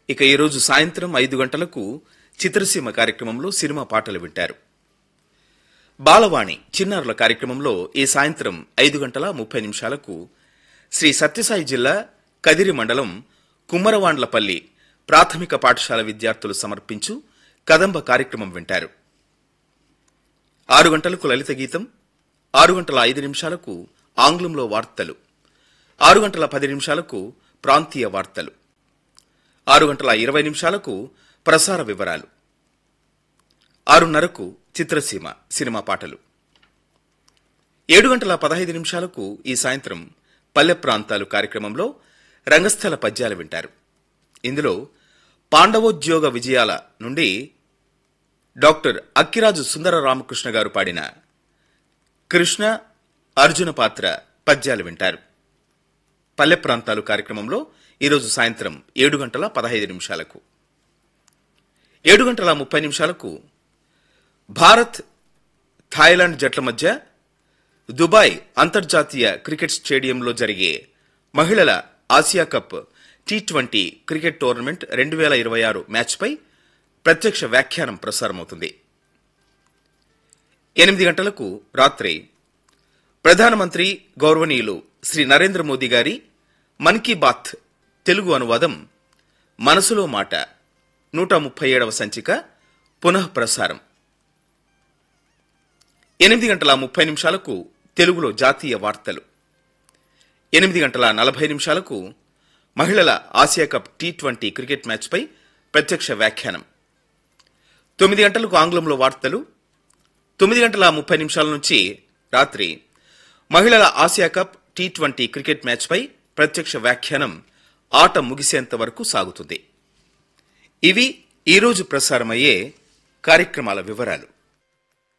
ఇక ఈరోజు సాయంత్రం ఐదు గంటలకు చిత్రసీమ కార్యక్రమంలో సినిమా పాటలు వింటారు బాలవాణి చిన్నారుల కార్యక్రమంలో ఈ సాయంత్రం ఐదు గంటల ముప్పై నిమిషాలకు శ్రీ సత్యసాయి జిల్లా కదిరి మండలం కుమ్మరవాండ్లపల్లి ప్రాథమిక పాఠశాల విద్యార్థులు సమర్పించు కదంబ కార్యక్రమం వింటారు ఆరు గంటలకు లలిత గీతం ఆరు గంటల ఐదు నిమిషాలకు ఆంగ్లంలో వార్తలు ఆరు గంటల పది నిమిషాలకు ప్రాంతీయ వార్తలు ఆరు గంటల ఇరవై నిమిషాలకు ప్రసార వివరాలు ఆరున్నరకు చిత్రసీమ సినిమా పాటలు ఏడు గంటల పదహైదు నిమిషాలకు ఈ సాయంత్రం పల్లె ప్రాంతాలు కార్యక్రమంలో రంగస్థల పద్యాలు వింటారు ఇందులో పాండవోద్యోగ విజయాల నుండి డాక్టర్ అక్కిరాజు సుందర రామకృష్ణ గారు పాడిన కృష్ణ అర్జున పాత్ర పద్యాలు వింటారు పల్లె ప్రాంతాలు కార్యక్రమంలో ఈరోజు సాయంత్రం ఏడు గంటల పదహైదు నిమిషాలకు ఏడు గంటల ముప్పై నిమిషాలకు భారత్ థాయిలాండ్ జట్ల మధ్య దుబాయ్ అంతర్జాతీయ క్రికెట్ స్టేడియంలో జరిగే మహిళల Asia Cup T twenty cricket tournament రెండు వేల ఇరవై ఆరు మ్యాచ్పై ప్రత్యక్ష వ్యాఖ్యానం ప్రసారమవుతుంది ఎనిమిది గంటలకు రాత్రి ప్రధానమంత్రి గౌరవనీయులు శ్రీ నరేంద్ర మోదీ గారి మన్ కీ బాత్ తెలుగు అనువాదం మనసులో మాట నూట ముప్పై ఏడవ సంచిక పునః ప్రసారం ఎనిమిది గంటల ముప్పై నిమిషాలకు తెలుగులో జాతీయ వార్తలు ఎనిమిది గంటల నలభై నిమిషాలకు మహిళల Asia Cup T twenty cricket మ్యాచ్పై ప్రత్యక్ష వ్యాఖ్యానం తొమ్మిది గంటలకు ఆంగ్లంలో వార్తలు తొమ్మిది గంటల ముప్పై నిమిషాల నుంచి రాత్రి మహిళల Asia Cup T twenty cricket మ్యాచ్పై ప్రత్యక్ష వ్యాఖ్యానం ఆట ముగిసేంత వరకు సాగుతుంది ఇవి ఈరోజు ప్రసారమయ్యే కార్యక్రమాల వివరాలు